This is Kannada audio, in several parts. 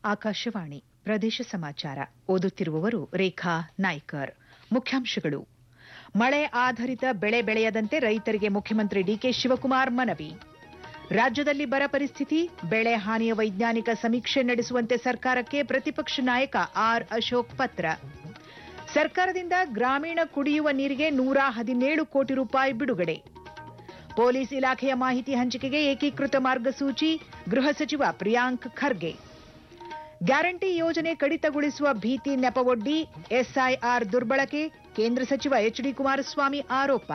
ಆಕಾಶವಾಣಿ ಪ್ರದೇಶ ಸಮಾಚಾರ ಓದುತ್ತಿರುವವರು ರೇಖಾ ನಾಯ್ಕರ್ ಮುಖ್ಯಾಂಶಗಳು ಮಳೆ ಆಧಾರಿತ ಬೆಳೆ ಬೆಳೆಯದಂತೆ ರೈತರಿಗೆ ಮುಖ್ಯಮಂತ್ರಿ ಡಿಕೆ ಶಿವಕುಮಾರ್ ಮನವಿ ರಾಜ್ಯದಲ್ಲಿ ಬರ ಪರಿಸ್ಥಿತಿ ಬೆಳೆ ಹಾನಿಯ ವೈಜ್ಞಾನಿಕ ಸಮೀಕ್ಷೆ ನಡೆಸುವಂತೆ ಸರ್ಕಾರಕ್ಕೆ ಪ್ರತಿಪಕ್ಷ ನಾಯಕ ಆರ್ ಅಶೋಕ್ ಪತ್ರ ಸರ್ಕಾರದಿಂದ ಗ್ರಾಮೀಣ ಕುಡಿಯುವ ನೀರಿಗೆ ನೂರ ಹದಿನೇಳು ಕೋಟಿ ರೂಪಾಯಿ ಬಿಡುಗಡೆ ಪೊಲೀಸ್ ಇಲಾಖೆಯ ಮಾಹಿತಿ ಹಂಚಿಕೆಗೆ ಏಕೀಕೃತ ಮಾರ್ಗಸೂಚಿ ಗೃಹ ಸಚಿವ ಪ್ರಿಯಾಂಕ್ ಖರ್ಗೆ ಗ್ಯಾರಂಟಿ ಯೋಜನೆ ಕಡಿತಗೊಳಿಸುವ ಭೀತಿ ನೆಪವೊಡ್ಡಿ ಎಸ್ಐಆರ್ ದುರ್ಬಳಕೆ ಕೇಂದ್ರ ಸಚಿವ ಎಚ್ಡಿ ಕುಮಾರಸ್ವಾಮಿ ಆರೋಪ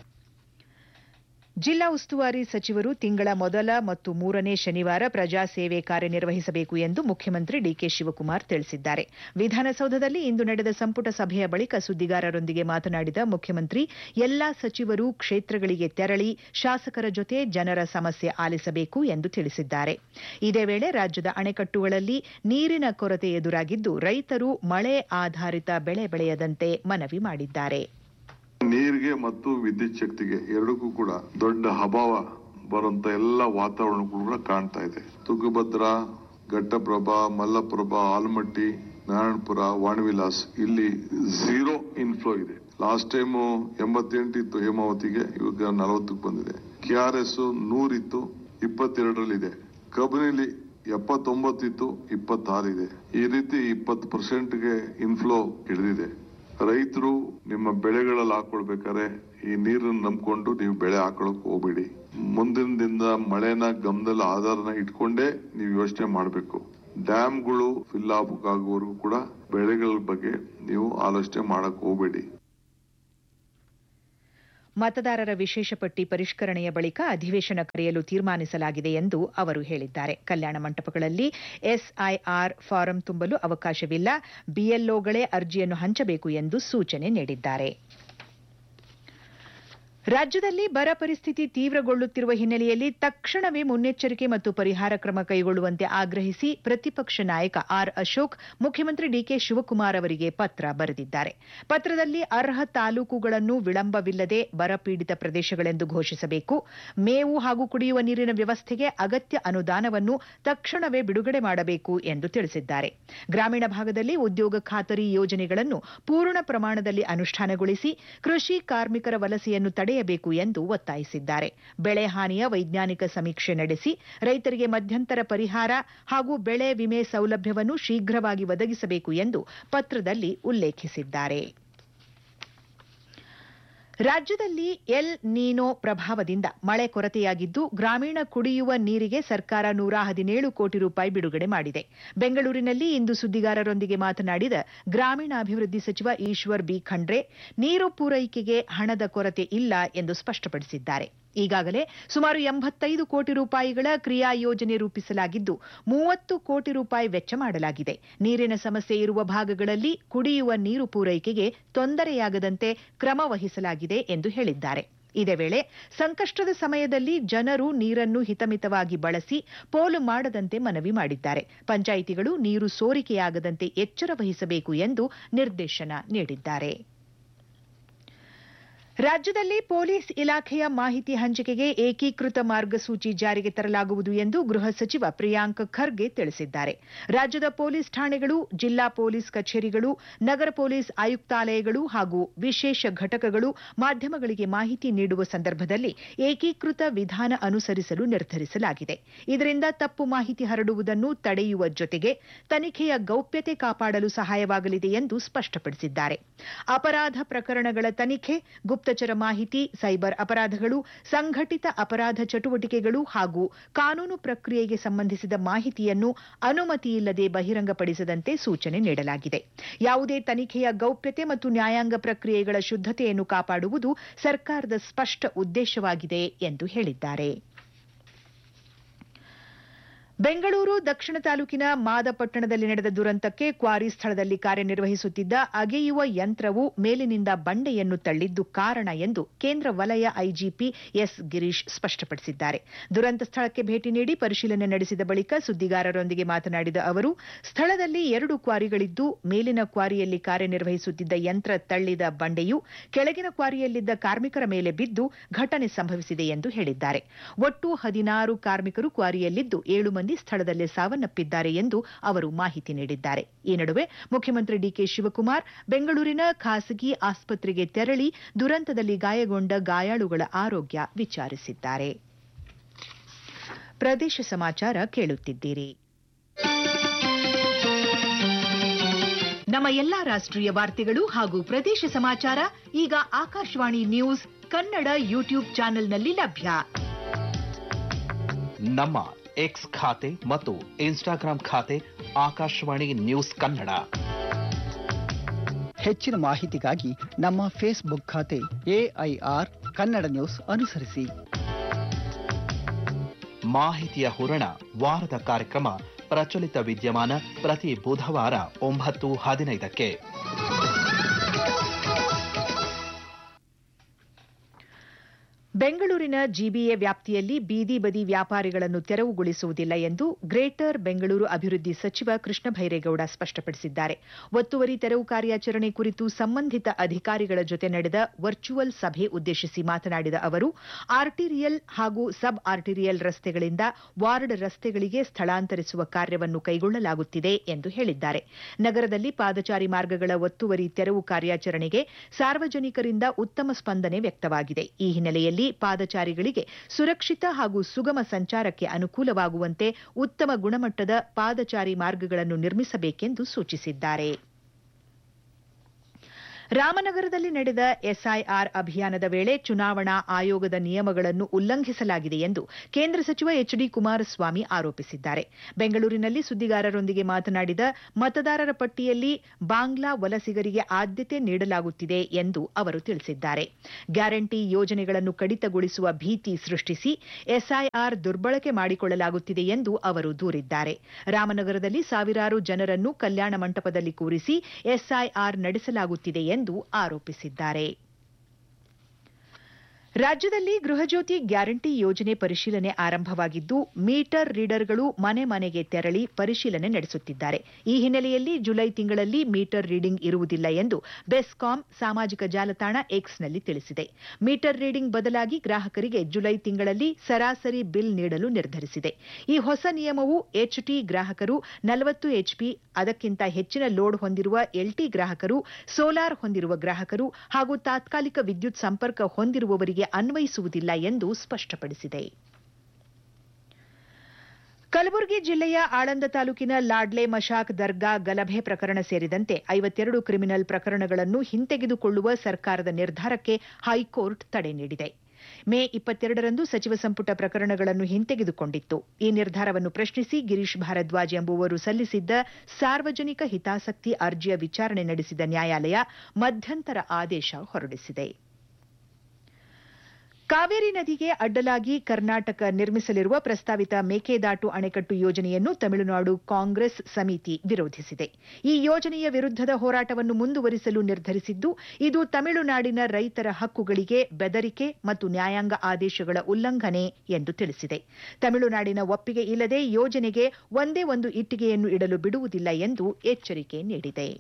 ಜಿಲ್ಲಾ ಉಸ್ತುವಾರಿ ಸಚಿವರು ತಿಂಗಳ ಮೊದಲ ಮತ್ತು ಮೂರನೇ ಶನಿವಾರ ಪ್ರಜಾ ಸೇವೆ ಕಾರ್ಯನಿರ್ವಹಿಸಬೇಕು ಎಂದು ಮುಖ್ಯಮಂತ್ರಿ ಡಿಕೆ ಶಿವಕುಮಾರ್ ತಿಳಿಸಿದ್ದಾರೆ ವಿಧಾನಸೌಧದಲ್ಲಿ ಇಂದು ನಡೆದ ಸಂಪುಟ ಸಭೆಯ ಬಳಿಕ ಸುದ್ದಿಗಾರರೊಂದಿಗೆ ಮಾತನಾಡಿದ ಮುಖ್ಯಮಂತ್ರಿ ಎಲ್ಲಾ ಸಚಿವರು ಕ್ಷೇತ್ರಗಳಿಗೆ ತೆರಳಿ ಶಾಸಕರ ಜೊತೆ ಜನರ ಸಮಸ್ಯೆ ಆಲಿಸಬೇಕು ಎಂದು ತಿಳಿಸಿದ್ದಾರೆ ಇದೇ ವೇಳೆ ರಾಜ್ಯದ ಅಣೆಕಟ್ಟುಗಳಲ್ಲಿ ನೀರಿನ ಕೊರತೆ ಎದುರಾಗಿದ್ದು ರೈತರು ಮಳೆ ಆಧಾರಿತ ಬೆಳೆ ಬೆಳೆಯದಂತೆ ಮನವಿ ಮಾಡಿದ್ದಾರೆ ನೀರಿಗೆ ಮತ್ತು ವಿದ್ಯುತ್ ಶಕ್ತಿಗೆ ಎರಡಕ್ಕೂ ಕೂಡ ದೊಡ್ಡ ಅಭಾವ ಬರುವಂತ ಎಲ್ಲ ವಾತಾವರಣ ಕೂಡ ಕಾಣ್ತಾ ಇದೆ ತುಂಗಭದ್ರಾ ಘಟ್ಟಪ್ರಭಾ ಮಲ್ಲಪ್ರಭಾ ಆಲ್ಮಟ್ಟಿ ನಾರಾಯಣಪುರ ವಾಣವಿಲಾಸ್ ಇಲ್ಲಿ ಝೀರೋ ಇನ್ಫ್ಲೋ ಇದೆ ಲಾಸ್ಟ್ ಟೈಮ್ ಎಂಬತ್ತೆಂಟು ಇತ್ತು ಹೇಮಾವತಿಗೆ ಇವಾಗ ನಲವತ್ತಕ್ಕೆ ಬಂದಿದೆ ಕೆ ಆರ್ ಎಸ್ ನೂರಿತ್ತು ಇಪ್ಪತ್ತೆರಡರಲ್ಲಿದೆ ಕಬಿನಿಲಿ ಎಪ್ಪತ್ತೊಂಬತ್ತಿತ್ತು ಇಪ್ಪತ್ತಾರಿದೆ ಈ ರೀತಿ ಇಪ್ಪತ್ತು ಪರ್ಸೆಂಟ್ಗೆ ಇನ್ಫ್ಲೋ ಹಿಡಿದಿದೆ ರೈತರು ನಿಮ್ಮ ಬೆಳೆಗಳಲ್ಲಿ ಹಾಕೊಳ್ಬೇಕಾದ್ರೆ ಈ ನೀರನ್ನು ನಂಬ್ಕೊಂಡು ನೀವು ಬೆಳೆ ಹಾಕೊಳಕ್ ಹೋಗ್ಬೇಡಿ ಮುಂದಿನ ದಿನದ ಮಳೆನ ಗಮನದಲ್ಲಿ ಆಧಾರನ ಇಟ್ಕೊಂಡೇ ನೀವು ಯೋಚನೆ ಮಾಡಬೇಕು ಡ್ಯಾಮ್ಗಳು ಫಿಲ್ ಆಗೋವರೆಗೂ ಕೂಡ ಬೆಳೆಗಳ ಬಗ್ಗೆ ನೀವು ಆಲೋಚನೆ ಮಾಡಕ್ ಹೋಗ್ಬೇಡಿ ಮತದಾರರ ವಿಶೇಷ ಪಟ್ಟಿ ಪರಿಷ್ಕರಣೆಯ ಬಳಿಕ ಅಧಿವೇಶನ ಕರೆಯಲು ತೀರ್ಮಾನಿಸಲಾಗಿದೆ ಎಂದು ಅವರು ಹೇಳಿದ್ದಾರೆ ಕಲ್ಯಾಣ ಮಂಟಪಗಳಲ್ಲಿ ಎಸ್ಐಆರ್ ಫಾರಂ ತುಂಬಲು ಅವಕಾಶವಿಲ್ಲ ಬಿಎಲ್ಒಗಳೇ ಅರ್ಜಿಯನ್ನು ಹಂಚಬೇಕು ಎಂದು ಸೂಚನೆ ನೀಡಿದ್ದಾರೆ ರಾಜ್ಯದಲ್ಲಿ ಬರ ಪರಿಸ್ಥಿತಿ ತೀವ್ರಗೊಳ್ಳುತ್ತಿರುವ ಹಿನ್ನೆಲೆಯಲ್ಲಿ ತಕ್ಷಣವೇ ಮುನ್ನೆಚ್ಚರಿಕೆ ಮತ್ತು ಪರಿಹಾರ ಕ್ರಮ ಕೈಗೊಳ್ಳುವಂತೆ ಆಗ್ರಹಿಸಿ ಪ್ರತಿಪಕ್ಷ ನಾಯಕ ಆರ್ ಅಶೋಕ್ ಮುಖ್ಯಮಂತ್ರಿ ಡಿಕೆ ಶಿವಕುಮಾರ್ ಅವರಿಗೆ ಪತ್ರ ಬರೆದಿದ್ದಾರೆ ಪತ್ರದಲ್ಲಿ ಅರ್ಹ ತಾಲೂಕುಗಳನ್ನು ವಿಳಂಬವಿಲ್ಲದೆ ಬರಪೀಡಿತ ಪ್ರದೇಶಗಳೆಂದು ಘೋಷಿಸಬೇಕು ಮೇವು ಹಾಗೂ ಕುಡಿಯುವ ನೀರಿನ ವ್ಯವಸ್ಥೆಗೆ ಅಗತ್ಯ ಅನುದಾನವನ್ನು ತಕ್ಷಣವೇ ಬಿಡುಗಡೆ ಮಾಡಬೇಕು ಎಂದು ತಿಳಿಸಿದ್ದಾರೆ ಗ್ರಾಮೀಣ ಭಾಗದಲ್ಲಿ ಉದ್ಯೋಗ ಖಾತರಿ ಯೋಜನೆಗಳನ್ನು ಪೂರ್ಣ ಪ್ರಮಾಣದಲ್ಲಿ ಅನುಷ್ಠಾನಗೊಳಿಸಿ ಕೃಷಿ ಕಾರ್ಮಿಕರ ವಲಸೆಯನ್ನು ತಡೆಯಬೇಕು ಎಂದು ಒತ್ತಾಯಿಸಿದ್ದಾರೆ ಬೆಳೆ ಹಾನಿಯ ವೈಜ್ಞಾನಿಕ ಸಮೀಕ್ಷೆ ನಡೆಸಿ ರೈತರಿಗೆ ಮಧ್ಯಂತರ ಪರಿಹಾರ ಹಾಗೂ ಬೆಳೆ ವಿಮೆ ಸೌಲಭ್ಯವನ್ನು ಶೀಘ್ರವಾಗಿ ಒದಗಿಸಬೇಕು ಎಂದು ಪತ್ರದಲ್ಲಿ ಉಲ್ಲೇಖಿಸಿದ್ದಾರೆ ರಾಜ್ಯದಲ್ಲಿ ಎಲ್ ನೀನೋ ಪ್ರಭಾವದಿಂದ ಮಳೆ ಕೊರತೆಯಾಗಿದ್ದು ಗ್ರಾಮೀಣ ಕುಡಿಯುವ ನೀರಿಗೆ ಸರ್ಕಾರ ನೂರ ಹದಿನೇಳು ಕೋಟಿ ರೂಪಾಯಿ ಬಿಡುಗಡೆ ಮಾಡಿದೆ ಬೆಂಗಳೂರಿನಲ್ಲಿ ಇಂದು ಸುದ್ದಿಗಾರರೊಂದಿಗೆ ಮಾತನಾಡಿದ ಗ್ರಾಮೀಣಾಭಿವೃದ್ಧಿ ಸಚಿವ ಈಶ್ವರ್ ಬಿ ಖಂಡ್ರೆ ನೀರು ಪೂರೈಕೆಗೆ ಹಣದ ಕೊರತೆ ಇಲ್ಲ ಎಂದು ಸ್ಪಷ್ಟಪಡಿಸಿದ್ದಾರೆ ಈಗಾಗಲೇ ಸುಮಾರು ಎಂಬತ್ತೈದು ಕೋಟಿ ರೂಪಾಯಿಗಳ ಕ್ರಿಯಾ ಯೋಜನೆ ರೂಪಿಸಲಾಗಿದ್ದು ಮೂವತ್ತು ಕೋಟಿ ರೂಪಾಯಿ ವೆಚ್ಚ ಮಾಡಲಾಗಿದೆ ನೀರಿನ ಸಮಸ್ಯೆ ಇರುವ ಭಾಗಗಳಲ್ಲಿ ಕುಡಿಯುವ ನೀರು ಪೂರೈಕೆಗೆ ತೊಂದರೆಯಾಗದಂತೆ ಕ್ರಮ ವಹಿಸಲಾಗಿದೆ ಎಂದು ಹೇಳಿದ್ದಾರೆ ಇದೇ ವೇಳೆ ಸಂಕಷ್ಟದ ಸಮಯದಲ್ಲಿ ಜನರು ನೀರನ್ನು ಹಿತಮಿತವಾಗಿ ಬಳಸಿ ಪೋಲು ಮಾಡದಂತೆ ಮನವಿ ಮಾಡಿದ್ದಾರೆ ಪಂಚಾಯಿತಿಗಳು ನೀರು ಸೋರಿಕೆಯಾಗದಂತೆ ಎಚ್ಚರ ವಹಿಸಬೇಕು ಎಂದು ನಿರ್ದೇಶನ ನೀಡಿದ್ದಾರೆ ರಾಜ್ಯದಲ್ಲಿ ಪೊಲೀಸ್ ಇಲಾಖೆಯ ಮಾಹಿತಿ ಹಂಚಿಕೆಗೆ ಏಕೀಕೃತ ಮಾರ್ಗಸೂಚಿ ಜಾರಿಗೆ ತರಲಾಗುವುದು ಎಂದು ಗೃಹ ಸಚಿವ ಪ್ರಿಯಾಂಕ್ ಖರ್ಗೆ ತಿಳಿಸಿದ್ದಾರೆ ರಾಜ್ಯದ ಪೊಲೀಸ್ ಠಾಣೆಗಳು ಜಿಲ್ಲಾ ಪೊಲೀಸ್ ಕಚೇರಿಗಳು ನಗರ ಪೊಲೀಸ್ ಆಯುಕ್ತಾಲಯಗಳು ಹಾಗೂ ವಿಶೇಷ ಘಟಕಗಳು ಮಾಧ್ಯಮಗಳಿಗೆ ಮಾಹಿತಿ ನೀಡುವ ಸಂದರ್ಭದಲ್ಲಿ ಏಕೀಕೃತ ವಿಧಾನ ಅನುಸರಿಸಲು ನಿರ್ಧರಿಸಲಾಗಿದೆ ಇದರಿಂದ ತಪ್ಪು ಮಾಹಿತಿ ಹರಡುವುದನ್ನು ತಡೆಯುವ ಜೊತೆಗೆ ತನಿಖೆಯ ಗೌಪ್ಯತೆ ಕಾಪಾಡಲು ಸಹಾಯವಾಗಲಿದೆ ಎಂದು ಸ್ಪಷ್ಟಪಡಿಸಿದ್ದಾರೆ ಅಪರಾಧ ಪ್ರಕರಣಗಳ ತನಿಖೆ ಗುಪ್ತಚರ ಮಾಹಿತಿ ಸೈಬರ್ ಅಪರಾಧಗಳು ಸಂಘಟಿತ ಅಪರಾಧ ಚಟುವಟಿಕೆಗಳು ಹಾಗೂ ಕಾನೂನು ಪ್ರಕ್ರಿಯೆಗೆ ಸಂಬಂಧಿಸಿದ ಮಾಹಿತಿಯನ್ನು ಅನುಮತಿಯಿಲ್ಲದೆ ಬಹಿರಂಗಪಡಿಸದಂತೆ ಸೂಚನೆ ನೀಡಲಾಗಿದೆ ಯಾವುದೇ ತನಿಖೆಯ ಗೌಪ್ಯತೆ ಮತ್ತು ನ್ಯಾಯಾಂಗ ಪ್ರಕ್ರಿಯೆಗಳ ಶುದ್ದತೆಯನ್ನು ಕಾಪಾಡುವುದು ಸರ್ಕಾರದ ಸ್ಪಷ್ಟ ಉದ್ದೇಶವಾಗಿದೆ ಎಂದು ಹೇಳಿದ್ದಾರೆ ಬೆಂಗಳೂರು ದಕ್ಷಿಣ ತಾಲೂಕಿನ ಮಾದಪಟ್ಟಣದಲ್ಲಿ ನಡೆದ ದುರಂತಕ್ಕೆ ಕ್ವಾರಿ ಸ್ಥಳದಲ್ಲಿ ಕಾರ್ಯನಿರ್ವಹಿಸುತ್ತಿದ್ದ ಅಗೆಯುವ ಯಂತ್ರವು ಮೇಲಿನಿಂದ ಬಂಡೆಯನ್ನು ತಳ್ಳಿದ್ದು ಕಾರಣ ಎಂದು ಕೇಂದ್ರ ವಲಯ ಐಜಿಪಿ ಎಸ್ ಗಿರೀಶ್ ಸ್ಪಷ್ಟಪಡಿಸಿದ್ದಾರೆ ದುರಂತ ಸ್ಥಳಕ್ಕೆ ಭೇಟಿ ನೀಡಿ ಪರಿಶೀಲನೆ ನಡೆಸಿದ ಬಳಿಕ ಸುದ್ದಿಗಾರರೊಂದಿಗೆ ಮಾತನಾಡಿದ ಅವರು ಸ್ಥಳದಲ್ಲಿ ಎರಡು ಕ್ವಾರಿಗಳಿದ್ದು ಮೇಲಿನ ಕ್ವಾರಿಯಲ್ಲಿ ಕಾರ್ಯನಿರ್ವಹಿಸುತ್ತಿದ್ದ ಯಂತ್ರ ತಳ್ಳಿದ ಬಂಡೆಯು ಕೆಳಗಿನ ಕ್ವಾರಿಯಲ್ಲಿದ್ದ ಕಾರ್ಮಿಕರ ಮೇಲೆ ಬಿದ್ದು ಘಟನೆ ಸಂಭವಿಸಿದೆ ಎಂದು ಹೇಳಿದ್ದಾರೆ ಒಟ್ಟು ಹದಿನಾರು ಕಾರ್ಮಿಕರು ಕ್ವಾರಿಯಲ್ಲಿದ್ದು ಏಳು ಮಂದಿ ಮಂದಿ ಸ್ಥಳದಲ್ಲೇ ಸಾವನ್ನಪ್ಪಿದ್ದಾರೆ ಎಂದು ಅವರು ಮಾಹಿತಿ ನೀಡಿದ್ದಾರೆ ಈ ನಡುವೆ ಮುಖ್ಯಮಂತ್ರಿ ಡಿಕೆ ಶಿವಕುಮಾರ್ ಬೆಂಗಳೂರಿನ ಖಾಸಗಿ ಆಸ್ಪತ್ರೆಗೆ ತೆರಳಿ ದುರಂತದಲ್ಲಿ ಗಾಯಗೊಂಡ ಗಾಯಾಳುಗಳ ಆರೋಗ್ಯ ವಿಚಾರಿಸಿದ್ದಾರೆ ಪ್ರದೇಶ ಸಮಾಚಾರ ಕೇಳುತ್ತಿದ್ದೀರಿ ನಮ್ಮ ಎಲ್ಲಾ ರಾಷ್ಟ್ರೀಯ ವಾರ್ತೆಗಳು ಹಾಗೂ ಪ್ರದೇಶ ಸಮಾಚಾರ ಈಗ ಆಕಾಶವಾಣಿ ನ್ಯೂಸ್ ಕನ್ನಡ ಯೂಟ್ಯೂಬ್ ಚಾನೆಲ್ನಲ್ಲಿ ಲಭ್ಯ ನಮ್ಮ ಎಕ್ಸ್ ಖಾತೆ ಮತ್ತು ಇನ್ಸ್ಟಾಗ್ರಾಂ ಖಾತೆ ಆಕಾಶವಾಣಿ ನ್ಯೂಸ್ ಕನ್ನಡ ಹೆಚ್ಚಿನ ಮಾಹಿತಿಗಾಗಿ ನಮ್ಮ ಫೇಸ್ಬುಕ್ ಖಾತೆ ಎಐಆರ್ ಕನ್ನಡ ನ್ಯೂಸ್ ಅನುಸರಿಸಿ ಮಾಹಿತಿಯ ಹೂರಣ ವಾರದ ಕಾರ್ಯಕ್ರಮ ಪ್ರಚಲಿತ ವಿದ್ಯಮಾನ ಪ್ರತಿ ಬುಧವಾರ ಒಂಬತ್ತು ಹದಿನೈದಕ್ಕೆ ಬೆಂಗಳೂರಿನ ಜಿಬಿಎ ವ್ಯಾಪ್ತಿಯಲ್ಲಿ ಬೀದಿ ಬದಿ ವ್ಯಾಪಾರಿಗಳನ್ನು ತೆರವುಗೊಳಿಸುವುದಿಲ್ಲ ಎಂದು ಗ್ರೇಟರ್ ಬೆಂಗಳೂರು ಅಭಿವೃದ್ಧಿ ಸಚಿವ ಕೃಷ್ಣ ಭೈರೇಗೌಡ ಸ್ಪಷ್ಟಪಡಿಸಿದ್ದಾರೆ ಒತ್ತುವರಿ ತೆರವು ಕಾರ್ಯಾಚರಣೆ ಕುರಿತು ಸಂಬಂಧಿತ ಅಧಿಕಾರಿಗಳ ಜೊತೆ ನಡೆದ ವರ್ಚುವಲ್ ಸಭೆ ಉದ್ದೇಶಿಸಿ ಮಾತನಾಡಿದ ಅವರು ಆರ್ಟಿರಿಯಲ್ ಹಾಗೂ ಸಬ್ ಆರ್ಟಿರಿಯಲ್ ರಸ್ತೆಗಳಿಂದ ವಾರ್ಡ್ ರಸ್ತೆಗಳಿಗೆ ಸ್ಥಳಾಂತರಿಸುವ ಕಾರ್ಯವನ್ನು ಕೈಗೊಳ್ಳಲಾಗುತ್ತಿದೆ ಎಂದು ಹೇಳಿದ್ದಾರೆ ನಗರದಲ್ಲಿ ಪಾದಚಾರಿ ಮಾರ್ಗಗಳ ಒತ್ತುವರಿ ತೆರವು ಕಾರ್ಯಾಚರಣೆಗೆ ಸಾರ್ವಜನಿಕರಿಂದ ಉತ್ತಮ ಸ್ಪಂದನೆ ವ್ಯಕ್ತವಾಗಿದೆ ಈ ಹಿನ್ನೆಲೆಯಲ್ಲಿ ಪಾದಚಾರಿಗಳಿಗೆ ಸುರಕ್ಷಿತ ಹಾಗೂ ಸುಗಮ ಸಂಚಾರಕ್ಕೆ ಅನುಕೂಲವಾಗುವಂತೆ ಉತ್ತಮ ಗುಣಮಟ್ಟದ ಪಾದಚಾರಿ ಮಾರ್ಗಗಳನ್ನು ನಿರ್ಮಿಸಬೇಕೆಂದು ಸೂಚಿಸಿದ್ದಾರೆ ರಾಮನಗರದಲ್ಲಿ ನಡೆದ ಎಸ್ಐಆರ್ ಅಭಿಯಾನದ ವೇಳೆ ಚುನಾವಣಾ ಆಯೋಗದ ನಿಯಮಗಳನ್ನು ಉಲ್ಲಂಘಿಸಲಾಗಿದೆ ಎಂದು ಕೇಂದ್ರ ಸಚಿವ ಎಚ್ ಡಿ ಕುಮಾರಸ್ವಾಮಿ ಆರೋಪಿಸಿದ್ದಾರೆ ಬೆಂಗಳೂರಿನಲ್ಲಿ ಸುದ್ದಿಗಾರರೊಂದಿಗೆ ಮಾತನಾಡಿದ ಮತದಾರರ ಪಟ್ಟಿಯಲ್ಲಿ ಬಾಂಗ್ಲಾ ವಲಸಿಗರಿಗೆ ಆದ್ಯತೆ ನೀಡಲಾಗುತ್ತಿದೆ ಎಂದು ಅವರು ತಿಳಿಸಿದ್ದಾರೆ ಗ್ಯಾರಂಟಿ ಯೋಜನೆಗಳನ್ನು ಕಡಿತಗೊಳಿಸುವ ಭೀತಿ ಸೃಷ್ಟಿಸಿ ಎಸ್ಐಆರ್ ದುರ್ಬಳಕೆ ಮಾಡಿಕೊಳ್ಳಲಾಗುತ್ತಿದೆ ಎಂದು ಅವರು ದೂರಿದ್ದಾರೆ ರಾಮನಗರದಲ್ಲಿ ಸಾವಿರಾರು ಜನರನ್ನು ಕಲ್ಯಾಣ ಮಂಟಪದಲ್ಲಿ ಕೂರಿಸಿ ಎಸ್ಐಆರ್ ನಡೆಸಲಾಗುತ್ತಿದೆ ಎಂದು ಆರೋಪಿಸಿದ್ದಾರೆ ರಾಜ್ಯದಲ್ಲಿ ಗೃಹಜ್ಯೋತಿ ಗ್ಯಾರಂಟಿ ಯೋಜನೆ ಪರಿಶೀಲನೆ ಆರಂಭವಾಗಿದ್ದು ಮೀಟರ್ ರೀಡರ್ಗಳು ಮನೆ ಮನೆಗೆ ತೆರಳಿ ಪರಿಶೀಲನೆ ನಡೆಸುತ್ತಿದ್ದಾರೆ ಈ ಹಿನ್ನೆಲೆಯಲ್ಲಿ ಜುಲೈ ತಿಂಗಳಲ್ಲಿ ಮೀಟರ್ ರೀಡಿಂಗ್ ಇರುವುದಿಲ್ಲ ಎಂದು ಬೆಸ್ಕಾಂ ಸಾಮಾಜಿಕ ಜಾಲತಾಣ ಎಕ್ಸ್ನಲ್ಲಿ ತಿಳಿಸಿದೆ ಮೀಟರ್ ರೀಡಿಂಗ್ ಬದಲಾಗಿ ಗ್ರಾಹಕರಿಗೆ ಜುಲೈ ತಿಂಗಳಲ್ಲಿ ಸರಾಸರಿ ಬಿಲ್ ನೀಡಲು ನಿರ್ಧರಿಸಿದೆ ಈ ಹೊಸ ನಿಯಮವು ಎಚ್ಟಿ ಗ್ರಾಹಕರು ನಲವತ್ತು ಎಚ್ಪಿ ಅದಕ್ಕಿಂತ ಹೆಚ್ಚಿನ ಲೋಡ್ ಹೊಂದಿರುವ ಎಲ್ಟಿ ಗ್ರಾಹಕರು ಸೋಲಾರ್ ಹೊಂದಿರುವ ಗ್ರಾಹಕರು ಹಾಗೂ ತಾತ್ಕಾಲಿಕ ವಿದ್ಯುತ್ ಸಂಪರ್ಕ ಹೊಂದಿರುವವರಿಗೆ ಅನ್ವಯಿಸುವುದಿಲ್ಲ ಎಂದು ಸ್ಪಷ್ಟಪಡಿಸಿದೆ ಕಲಬುರಗಿ ಜಿಲ್ಲೆಯ ಆಳಂದ ತಾಲೂಕಿನ ಲಾಡ್ಲೆ ಮಶಾಕ್ ದರ್ಗಾ ಗಲಭೆ ಪ್ರಕರಣ ಸೇರಿದಂತೆ ಐವತ್ತೆರಡು ಕ್ರಿಮಿನಲ್ ಪ್ರಕರಣಗಳನ್ನು ಹಿಂತೆಗೆದುಕೊಳ್ಳುವ ಸರ್ಕಾರದ ನಿರ್ಧಾರಕ್ಕೆ ಹೈಕೋರ್ಟ್ ತಡೆ ನೀಡಿದೆ ಮೇ ಇಪ್ಪತ್ತೆರಡರಂದು ಸಚಿವ ಸಂಪುಟ ಪ್ರಕರಣಗಳನ್ನು ಹಿಂತೆಗೆದುಕೊಂಡಿತ್ತು ಈ ನಿರ್ಧಾರವನ್ನು ಪ್ರಶ್ನಿಸಿ ಗಿರೀಶ್ ಭಾರದ್ವಾಜ್ ಎಂಬುವರು ಸಲ್ಲಿಸಿದ್ದ ಸಾರ್ವಜನಿಕ ಹಿತಾಸಕ್ತಿ ಅರ್ಜಿಯ ವಿಚಾರಣೆ ನಡೆಸಿದ ನ್ಯಾಯಾಲಯ ಮಧ್ಯಂತರ ಆದೇಶ ಹೊರಡಿಸಿದೆ ಕಾವೇರಿ ನದಿಗೆ ಅಡ್ಡಲಾಗಿ ಕರ್ನಾಟಕ ನಿರ್ಮಿಸಲಿರುವ ಪ್ರಸ್ತಾವಿತ ಮೇಕೆದಾಟು ಅಣೆಕಟ್ಟು ಯೋಜನೆಯನ್ನು ತಮಿಳುನಾಡು ಕಾಂಗ್ರೆಸ್ ಸಮಿತಿ ವಿರೋಧಿಸಿದೆ ಈ ಯೋಜನೆಯ ವಿರುದ್ದದ ಹೋರಾಟವನ್ನು ಮುಂದುವರಿಸಲು ನಿರ್ಧರಿಸಿದ್ದು ಇದು ತಮಿಳುನಾಡಿನ ರೈತರ ಹಕ್ಕುಗಳಿಗೆ ಬೆದರಿಕೆ ಮತ್ತು ನ್ಯಾಯಾಂಗ ಆದೇಶಗಳ ಉಲ್ಲಂಘನೆ ಎಂದು ತಿಳಿಸಿದೆ ತಮಿಳುನಾಡಿನ ಒಪ್ಪಿಗೆ ಇಲ್ಲದೆ ಯೋಜನೆಗೆ ಒಂದೇ ಒಂದು ಇಟ್ಟಿಗೆಯನ್ನು ಇಡಲು ಬಿಡುವುದಿಲ್ಲ ಎಂದು ಎಚ್ಚರಿಕೆ ನೀಡಿದೆ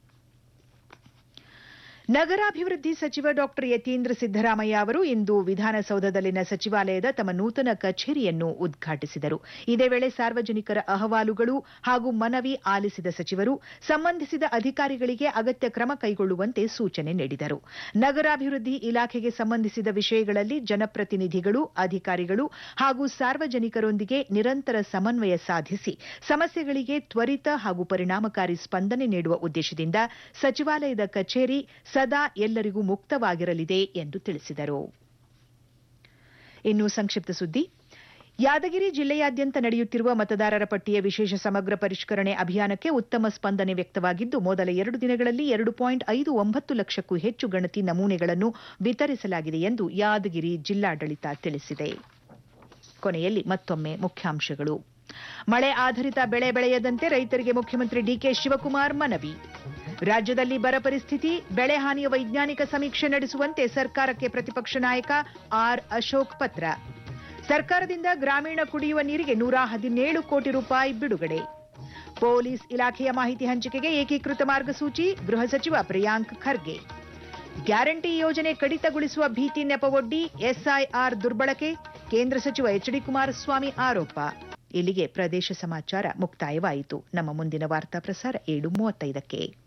ನಗರಾಭಿವೃದ್ಧಿ ಸಚಿವ ಡಾ ಯತೀಂದ್ರ ಸಿದ್ದರಾಮಯ್ಯ ಅವರು ಇಂದು ವಿಧಾನಸೌಧದಲ್ಲಿನ ಸಚಿವಾಲಯದ ತಮ್ಮ ನೂತನ ಕಚೇರಿಯನ್ನು ಉದ್ಘಾಟಿಸಿದರು ಇದೇ ವೇಳೆ ಸಾರ್ವಜನಿಕರ ಅಹವಾಲುಗಳು ಹಾಗೂ ಮನವಿ ಆಲಿಸಿದ ಸಚಿವರು ಸಂಬಂಧಿಸಿದ ಅಧಿಕಾರಿಗಳಿಗೆ ಅಗತ್ಯ ಕ್ರಮ ಕೈಗೊಳ್ಳುವಂತೆ ಸೂಚನೆ ನೀಡಿದರು ನಗರಾಭಿವೃದ್ಧಿ ಇಲಾಖೆಗೆ ಸಂಬಂಧಿಸಿದ ವಿಷಯಗಳಲ್ಲಿ ಜನಪ್ರತಿನಿಧಿಗಳು ಅಧಿಕಾರಿಗಳು ಹಾಗೂ ಸಾರ್ವಜನಿಕರೊಂದಿಗೆ ನಿರಂತರ ಸಮನ್ವಯ ಸಾಧಿಸಿ ಸಮಸ್ಯೆಗಳಿಗೆ ತ್ವರಿತ ಹಾಗೂ ಪರಿಣಾಮಕಾರಿ ಸ್ಪಂದನೆ ನೀಡುವ ಉದ್ದೇಶದಿಂದ ಸಚಿವಾಲಯದ ಕಚೇರಿ ಸದಾ ಎಲ್ಲರಿಗೂ ಮುಕ್ತವಾಗಿರಲಿದೆ ಎಂದು ತಿಳಿಸಿದರು ಇನ್ನು ಸಂಕ್ಷಿಪ್ತ ಸುದ್ದಿ ಯಾದಗಿರಿ ಜಿಲ್ಲೆಯಾದ್ಯಂತ ನಡೆಯುತ್ತಿರುವ ಮತದಾರರ ಪಟ್ಟಿಯ ವಿಶೇಷ ಸಮಗ್ರ ಪರಿಷ್ಕರಣೆ ಅಭಿಯಾನಕ್ಕೆ ಉತ್ತಮ ಸ್ಪಂದನೆ ವ್ಯಕ್ತವಾಗಿದ್ದು ಮೊದಲ ಎರಡು ದಿನಗಳಲ್ಲಿ ಎರಡು ಪಾಯಿಂಟ್ ಐದು ಒಂಬತ್ತು ಲಕ್ಷಕ್ಕೂ ಹೆಚ್ಚು ಗಣತಿ ನಮೂನೆಗಳನ್ನು ವಿತರಿಸಲಾಗಿದೆ ಎಂದು ಯಾದಗಿರಿ ಜಿಲ್ಲಾಡಳಿತ ತಿಳಿಸಿದೆ ಕೊನೆಯಲ್ಲಿ ಮತ್ತೊಮ್ಮೆ ಮುಖ್ಯಾಂಶಗಳು ಮಳೆ ಆಧಾರಿತ ಬೆಳೆ ಬೆಳೆಯದಂತೆ ರೈತರಿಗೆ ಮುಖ್ಯಮಂತ್ರಿ ಡಿಕೆ ಶಿವಕುಮಾರ್ ಮನವಿ ರಾಜ್ಯದಲ್ಲಿ ಬರ ಪರಿಸ್ಥಿತಿ ಬೆಳೆ ಹಾನಿಯ ವೈಜ್ಞಾನಿಕ ಸಮೀಕ್ಷೆ ನಡೆಸುವಂತೆ ಸರ್ಕಾರಕ್ಕೆ ಪ್ರತಿಪಕ್ಷ ನಾಯಕ ಆರ್ ಅಶೋಕ್ ಪತ್ರ ಸರ್ಕಾರದಿಂದ ಗ್ರಾಮೀಣ ಕುಡಿಯುವ ನೀರಿಗೆ ನೂರ ಹದಿನೇಳು ಕೋಟಿ ರೂಪಾಯಿ ಬಿಡುಗಡೆ ಪೊಲೀಸ್ ಇಲಾಖೆಯ ಮಾಹಿತಿ ಹಂಚಿಕೆಗೆ ಏಕೀಕೃತ ಮಾರ್ಗಸೂಚಿ ಗೃಹ ಸಚಿವ ಪ್ರಿಯಾಂಕ್ ಖರ್ಗೆ ಗ್ಯಾರಂಟಿ ಯೋಜನೆ ಕಡಿತಗೊಳಿಸುವ ಭೀತಿ ನೆಪವೊಡ್ಡಿ ಎಸ್ಐಆರ್ ದುರ್ಬಳಕೆ ಕೇಂದ್ರ ಸಚಿವ ಎಚ್ ಡಿ ಕುಮಾರಸ್ವಾಮಿ ಆರೋಪ ಇಲ್ಲಿಗೆ ಪ್ರದೇಶ ಸಮಾಚಾರ ಮುಕ್ತಾಯವಾಯಿತು ನಮ್ಮ ಮುಂದಿನ ವಾರ್ತಾ ಪ್ರಸಾರ ಏಳು ಮೂವತ್ತೈದಕ್ಕೆ